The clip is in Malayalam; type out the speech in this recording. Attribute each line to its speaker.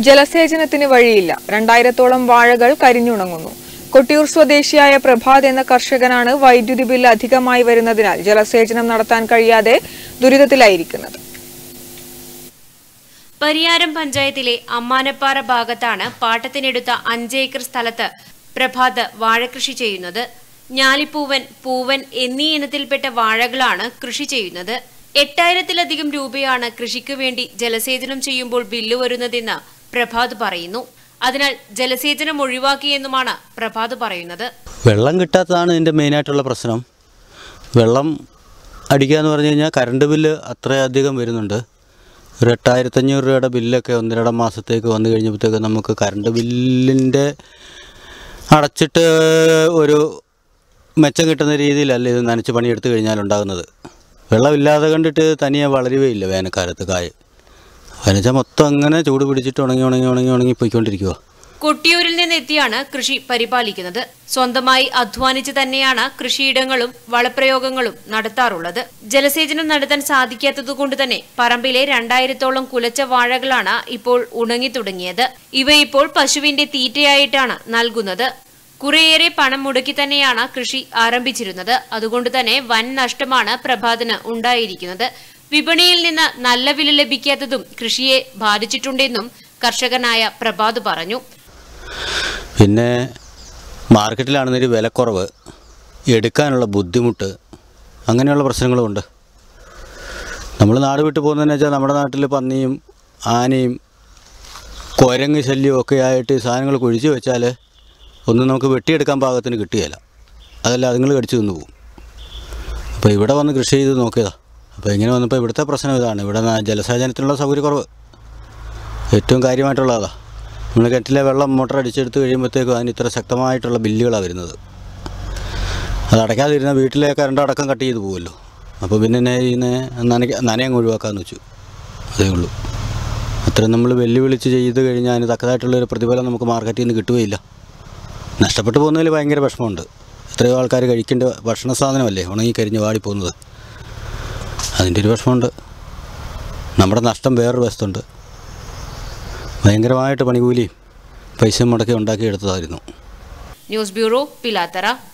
Speaker 1: ജലസേചനത്തിന് വഴിയില്ല രണ്ടായിരത്തോളം വാഴകൾ കരിഞ്ഞുണങ്ങുന്നു കൊട്ടിയൂർ സ്വദേശിയായ പ്രഭാത് എന്ന കർഷകനാണ് വൈദ്യുതി ബില്ല് അധികമായി വരുന്നതിനാൽ ജലസേചനം നടത്താൻ കഴിയാതെ ദുരിതത്തിലായിരിക്കുന്നത്
Speaker 2: പരിയാരം പഞ്ചായത്തിലെ അമ്മാനപ്പാറ ഭാഗത്താണ് പാട്ടത്തിനെടുത്ത അഞ്ച് ഏക്കർ സ്ഥലത്ത് പ്രഭാത് വാഴകൃഷി ചെയ്യുന്നത് ഞാലിപ്പൂവൻ പൂവൻ എന്നീ ഇനത്തിൽപ്പെട്ട വാഴകളാണ് കൃഷി ചെയ്യുന്നത് എട്ടായിരത്തിലധികം രൂപയാണ് കൃഷിക്ക് വേണ്ടി ജലസേചനം ചെയ്യുമ്പോൾ ബില്ല് വരുന്നതെന്ന് പ്രഭാത് പറയുന്നു അതിനാൽ ജലസേചനം ഒഴിവാക്കിയെന്നുമാണ് പ്രഭാത് പറയുന്നത്
Speaker 3: വെള്ളം കിട്ടാത്തതാണ് ഇതിൻ്റെ മെയിനായിട്ടുള്ള പ്രശ്നം വെള്ളം അടിക്കുക എന്ന് പറഞ്ഞു കഴിഞ്ഞാൽ കറണ്ട് ബില്ല് അത്രയധികം വരുന്നുണ്ട് ഒരു എട്ടായിരത്തഞ്ഞൂറ് രൂപയുടെ ബില്ലൊക്കെ ഒന്നരട മാസത്തേക്ക് വന്നു കഴിഞ്ഞപ്പോഴത്തേക്ക് നമുക്ക് കറണ്ട് ബില്ലിൻ്റെ അടച്ചിട്ട് ഒരു മെച്ചം കിട്ടുന്ന രീതിയിലല്ല ഇത് നനച്ച് പണിയെടുത്ത് കഴിഞ്ഞാൽ ഉണ്ടാകുന്നത് വെള്ളമില്ലാതെ കണ്ടിട്ട് തനിയെ വളരുകയില്ല വേനൽക്കാലത്ത് കായ് അതിനുവെച്ചാൽ മൊത്തം അങ്ങനെ ചൂട് പിടിച്ചിട്ട് ഉണങ്ങി ഉണങ്ങി ഉണങ്ങി ഉണങ്ങി പോയിക്കൊണ്ടിരിക്കുക
Speaker 2: കൊട്ടിയൂരിൽ നിന്നെത്തിയാണ് കൃഷി പരിപാലിക്കുന്നത് സ്വന്തമായി അധ്വാനിച്ച് തന്നെയാണ് കൃഷിയിടങ്ങളും വളപ്രയോഗങ്ങളും നടത്താറുള്ളത് ജലസേചനം നടത്താൻ സാധിക്കാത്തതുകൊണ്ട് തന്നെ പറമ്പിലെ രണ്ടായിരത്തോളം കുലച്ച വാഴകളാണ് ഇപ്പോൾ ഉണങ്ങി തുടങ്ങിയത് ഇവ ഇപ്പോൾ പശുവിന്റെ തീറ്റയായിട്ടാണ് നൽകുന്നത് കുറേയേറെ പണം മുടക്കി തന്നെയാണ് കൃഷി ആരംഭിച്ചിരുന്നത് അതുകൊണ്ട് തന്നെ വൻ നഷ്ടമാണ് പ്രഭാതിന് ഉണ്ടായിരിക്കുന്നത് വിപണിയിൽ നിന്ന് നല്ല വില ലഭിക്കാത്തതും കൃഷിയെ ബാധിച്ചിട്ടുണ്ടെന്നും കർഷകനായ പ്രഭാത് പറഞ്ഞു
Speaker 3: പിന്നെ മാർക്കറ്റിലാണെന്നൊരു വിലക്കുറവ് എടുക്കാനുള്ള ബുദ്ധിമുട്ട് അങ്ങനെയുള്ള പ്രശ്നങ്ങളുമുണ്ട് നമ്മൾ നാട് വിട്ട് പോകുന്നതെന്ന് വെച്ചാൽ നമ്മുടെ നാട്ടിൽ പന്നിയും ആനയും കുരങ്ങ് ശല്യവും ഒക്കെ ആയിട്ട് ഈ സാധനങ്ങൾ കുഴിച്ച് വെച്ചാൽ ഒന്നും നമുക്ക് വെട്ടിയെടുക്കാൻ പാകത്തിന് കിട്ടുകയില്ല അതല്ല അതുങ്ങൾ കടിച്ചു തിന്നു പോകും അപ്പോൾ ഇവിടെ വന്ന് കൃഷി ചെയ്ത് നോക്കിയതാ അപ്പോൾ ഇങ്ങനെ വന്നപ്പോൾ ഇവിടുത്തെ പ്രശ്നം ഇതാണ് ഇവിടെ ന- ജലസേചനത്തിനുള്ള സൗകര്യക്കുറവ് ഏറ്റവും കാര്യമായിട്ടുള്ളതാ നമ്മൾ കിണറ്റിലെ വെള്ളം മോട്ടർ അടിച്ചെടുത്ത് കഴിയുമ്പോഴത്തേക്കും അതിന് ഇത്ര ശക്തമായിട്ടുള്ള ബില്ലുകളാണ് വരുന്നത് അത് അടയ്ക്കാതിരുന്ന വീട്ടിലെ കറണ്ട് അടക്കം കട്ട് ചെയ്ത് പോകുമല്ലോ അപ്പോൾ പിന്നെ എന്നെ ചെയ്യുന്നത് നനയ്ക്ക നനയങ്ങ് ഒഴിവാക്കാമെന്ന് വെച്ചു അതേ ഉള്ളൂ അത്രയും നമ്മൾ വെല്ലുവിളിച്ച് ചെയ്ത് കഴിഞ്ഞാൽ അതിന് തക്കതായിട്ടുള്ളൊരു പ്രതിഫലം നമുക്ക് മാർക്കറ്റിൽ നിന്ന് കിട്ടുകയില്ല നഷ്ടപ്പെട്ടു പോകുന്നതിൽ ഭയങ്കര വിഷമമുണ്ട് എത്രയോ ആൾക്കാർ കഴിക്കേണ്ട ഭക്ഷണ സാധനമല്ലേ ഉണങ്ങി കരിഞ്ഞ് വാടിപ്പോകുന്നത് അതിൻ്റെ ഒരു വിഷമമുണ്ട് നമ്മുടെ നഷ്ടം വേറൊരു വശത്തുണ്ട് ഭയങ്കരമായിട്ട് പണികൂലിയും പൈസ മുടക്കി ഉണ്ടാക്കിയെടുത്തതായിരുന്നു
Speaker 2: ന്യൂസ് ബ്യൂറോ പിലാത്തറ